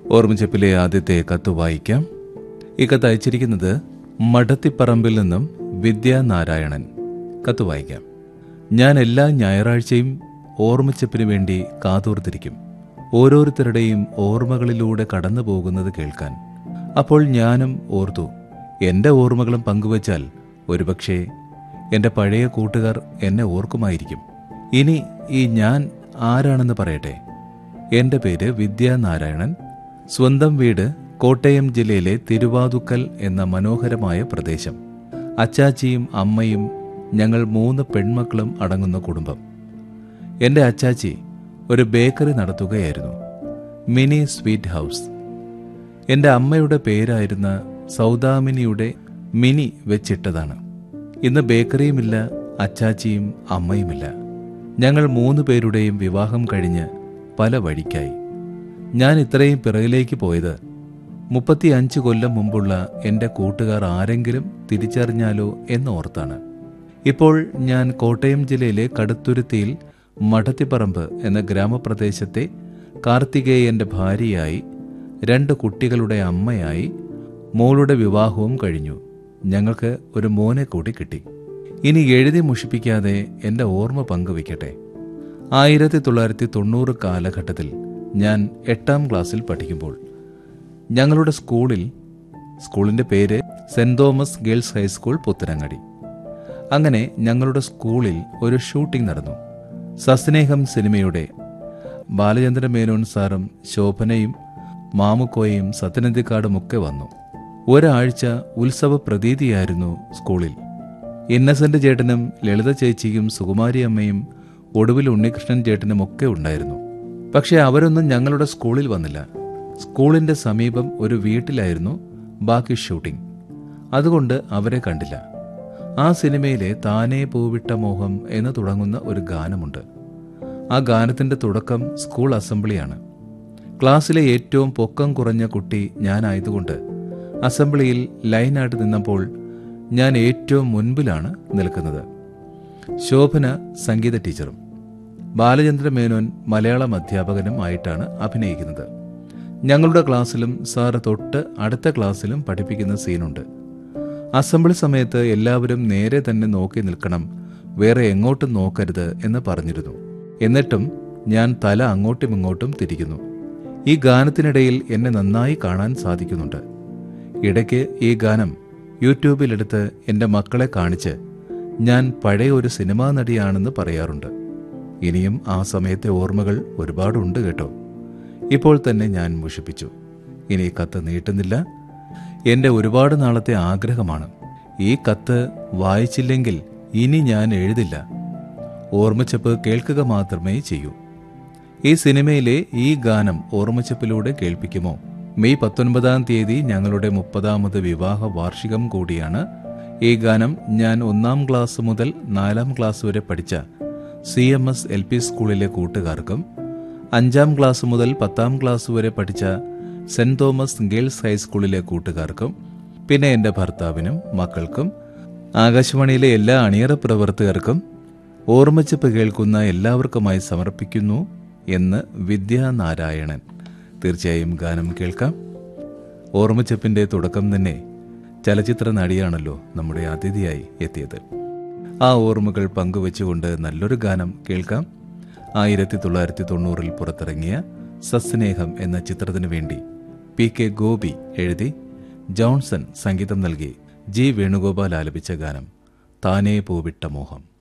ഓർമ്മച്ചപ്പിലെ ആദ്യത്തെ കത്ത് വായിക്കാം ഈ കത്ത് അയച്ചിരിക്കുന്നത് മഠത്തിപ്പറമ്പിൽ നിന്നും വിദ്യാനാരായണൻ കത്ത് വായിക്കാം ഞാൻ എല്ലാ ഞായറാഴ്ചയും ഓർമ്മച്ചപ്പിന് വേണ്ടി കാതോർത്തിരിക്കും ഓരോരുത്തരുടെയും ഓർമ്മകളിലൂടെ കടന്നു പോകുന്നത് കേൾക്കാൻ അപ്പോൾ ഞാനും ഓർത്തു എൻ്റെ ഓർമ്മകളും പങ്കുവച്ചാൽ ഒരുപക്ഷേ എൻ്റെ പഴയ കൂട്ടുകാർ എന്നെ ഓർക്കുമായിരിക്കും ഇനി ഈ ഞാൻ ആരാണെന്ന് പറയട്ടെ എൻ്റെ പേര് വിദ്യാനാരായണൻ സ്വന്തം വീട് കോട്ടയം ജില്ലയിലെ തിരുവാതുക്കൽ എന്ന മനോഹരമായ പ്രദേശം അച്ചാച്ചിയും അമ്മയും ഞങ്ങൾ മൂന്ന് പെൺമക്കളും അടങ്ങുന്ന കുടുംബം എൻ്റെ അച്ചാച്ചി ഒരു ബേക്കറി നടത്തുകയായിരുന്നു മിനി സ്വീറ്റ് ഹൗസ് എൻ്റെ അമ്മയുടെ പേരായിരുന്ന സൗദാമിനിയുടെ മിനി വെച്ചിട്ടതാണ് ഇന്ന് ബേക്കറിയുമില്ല അച്ചാച്ചിയും അമ്മയുമില്ല ഞങ്ങൾ മൂന്ന് പേരുടെയും വിവാഹം കഴിഞ്ഞ് പല വഴിക്കായി ഞാൻ ഇത്രയും പിറകിലേക്ക് പോയത് മുപ്പത്തിയഞ്ച് കൊല്ലം മുമ്പുള്ള എൻ്റെ കൂട്ടുകാർ ആരെങ്കിലും തിരിച്ചറിഞ്ഞാലോ എന്നോർത്താണ് ഇപ്പോൾ ഞാൻ കോട്ടയം ജില്ലയിലെ കടുത്തുരുത്തിയിൽ മഠത്തിപ്പറമ്പ് എന്ന ഗ്രാമപ്രദേശത്തെ കാർത്തികേയന്റെ ഭാര്യയായി രണ്ട് കുട്ടികളുടെ അമ്മയായി മോളുടെ വിവാഹവും കഴിഞ്ഞു ഞങ്ങൾക്ക് ഒരു മോനെ കൂടി കിട്ടി ഇനി എഴുതി മുഷിപ്പിക്കാതെ എൻ്റെ ഓർമ്മ പങ്കുവയ്ക്കട്ടെ ആയിരത്തി തൊള്ളായിരത്തി തൊണ്ണൂറ് കാലഘട്ടത്തിൽ ഞാൻ എട്ടാം ക്ലാസ്സിൽ പഠിക്കുമ്പോൾ ഞങ്ങളുടെ സ്കൂളിൽ സ്കൂളിൻ്റെ പേര് saint Thomas girls high school Puthanangadi അങ്ങനെ ഞങ്ങളുടെ സ്കൂളിൽ ഒരു ഷൂട്ടിംഗ് നടന്നു സസ്നേഹം സിനിമയുടെ ബാലചന്ദ്ര മേനോൻ സാറും ശോഭനയും മാമുക്കോയും സത്യനന്ദിക്കാടും ഒക്കെ വന്നു ഒരാഴ്ച ഉത്സവ പ്രതീതിയായിരുന്നു സ്കൂളിൽ ഇന്നസെന്റ് ചേട്ടനും ലളിത ചേച്ചിയും സുകുമാരി അമ്മയും ഒടുവിൽ ഉണ്ണികൃഷ്ണൻ ചേട്ടനും ഒക്കെ ഉണ്ടായിരുന്നു പക്ഷെ അവരൊന്നും ഞങ്ങളുടെ സ്കൂളിൽ വന്നില്ല സ്കൂളിന്റെ സമീപം ഒരു വീട്ടിലായിരുന്നു ബാക്കി ഷൂട്ടിംഗ് അതുകൊണ്ട് അവരെ കണ്ടില്ല ആ സിനിമയിലെ താനേ പൂവിട്ട മോഹം എന്ന് തുടങ്ങുന്ന ഒരു ഗാനമുണ്ട് ആ ഗാനത്തിന്റെ തുടക്കം സ്കൂൾ അസംബ്ലിയാണ് ക്ലാസ്സിലെ ഏറ്റവും പൊക്കം കുറഞ്ഞ കുട്ടി ഞാനായതുകൊണ്ട് അസംബ്ലിയിൽ ലൈനായിട്ട് നിന്നപ്പോൾ ഞാൻ ഏറ്റവും മുൻപിലാണ് നിൽക്കുന്നത് ശോഭന സംഗീത ടീച്ചറും ബാലചന്ദ്ര മേനോൻ മലയാളം അധ്യാപകനും ആയിട്ടാണ് അഭിനയിക്കുന്നത് ഞങ്ങളുടെ ക്ലാസ്സിലും സാറ് തൊട്ട് അടുത്ത ക്ലാസ്സിലും പഠിപ്പിക്കുന്ന സീനുണ്ട് അസംബ്ലി സമയത്ത് എല്ലാവരും നേരെ തന്നെ നോക്കി നിൽക്കണം വേറെ എങ്ങോട്ടും നോക്കരുത് എന്ന് പറഞ്ഞിരുന്നു എന്നിട്ടും ഞാൻ തല അങ്ങോട്ടും ഇങ്ങോട്ടും തിരിക്കുന്നു ഈ ഗാനത്തിനിടയിൽ എന്നെ നന്നായി കാണാൻ സാധിക്കുന്നുണ്ട് ഇടയ്ക്ക് ഈ ഗാനം യൂട്യൂബിലെടുത്ത് എൻ്റെ മക്കളെ കാണിച്ച് ഞാൻ പഴയ ഒരു സിനിമാ നടിയാണെന്ന് പറയാറുണ്ട് ഇനിയും ആ സമയത്തെ ഓർമ്മകൾ ഒരുപാടുണ്ട് കേട്ടോ ഇപ്പോൾ തന്നെ ഞാൻ മുഷിപ്പിച്ചു ഇനി കത്ത് നീട്ടുന്നില്ല എൻ്റെ ഒരുപാട് നാളത്തെ ആഗ്രഹമാണ് ഈ കത്ത് വായിച്ചില്ലെങ്കിൽ ഇനി ഞാൻ എഴുതില്ല ഓർമ്മച്ചപ്പ് കേൾക്കുക മാത്രമേ ചെയ്യൂ ഈ സിനിമയിലെ ഈ ഗാനം ഓർമ്മച്ചപ്പിലൂടെ കേൾപ്പിക്കുമോ മെയ് പത്തൊൻപതാം തീയതി ഞങ്ങളുടെ മുപ്പതാമത് വിവാഹ വാർഷികം കൂടിയാണ് ഈ ഗാനം ഞാൻ ഒന്നാം ക്ലാസ് മുതൽ നാലാം ക്ലാസ് വരെ പഠിച്ച C M S L P സ്കൂളിലെ കൂട്ടുകാർക്കും അഞ്ചാം ക്ലാസ് മുതൽ പത്താം ക്ലാസ് വരെ പഠിച്ച സെന്റ് തോമസ് ഗേൾസ് ഹൈസ്കൂളിലെ കൂട്ടുകാർക്കും പിന്നെ എൻ്റെ ഭർത്താവിനും മക്കൾക്കും ആകാശവാണിയിലെ എല്ലാ അണിയറ പ്രവർത്തകർക്കും ഓർമ്മച്ചപ്പ് കേൾക്കുന്ന എല്ലാവർക്കുമായി സമർപ്പിക്കുന്നു എന്ന് വിദ്യാനാരായണൻ തീർച്ചയായും ഗാനം കേൾക്കാം ഓർമ്മച്ചപ്പിന്റെ തുടക്കം തന്നെ ചലച്ചിത്ര നടിയാണല്ലോ നമ്മുടെ അതിഥിയായി എത്തിയത് ആ ഓർമ്മകൾ പങ്കുവെച്ചുകൊണ്ട് നല്ലൊരു ഗാനം കേൾക്കാം ആയിരത്തി തൊള്ളായിരത്തി തൊണ്ണൂറിൽ പുറത്തിറങ്ങിയ സസ്നേഹം എന്ന ചിത്രത്തിനു വേണ്ടി പി കെ ഗോപി എഴുതി ജോൺസൺ സംഗീതം നൽകി ജി വേണുഗോപാൽ ആലപിച്ച ഗാനം താനേ പൂവിട്ട മോഹം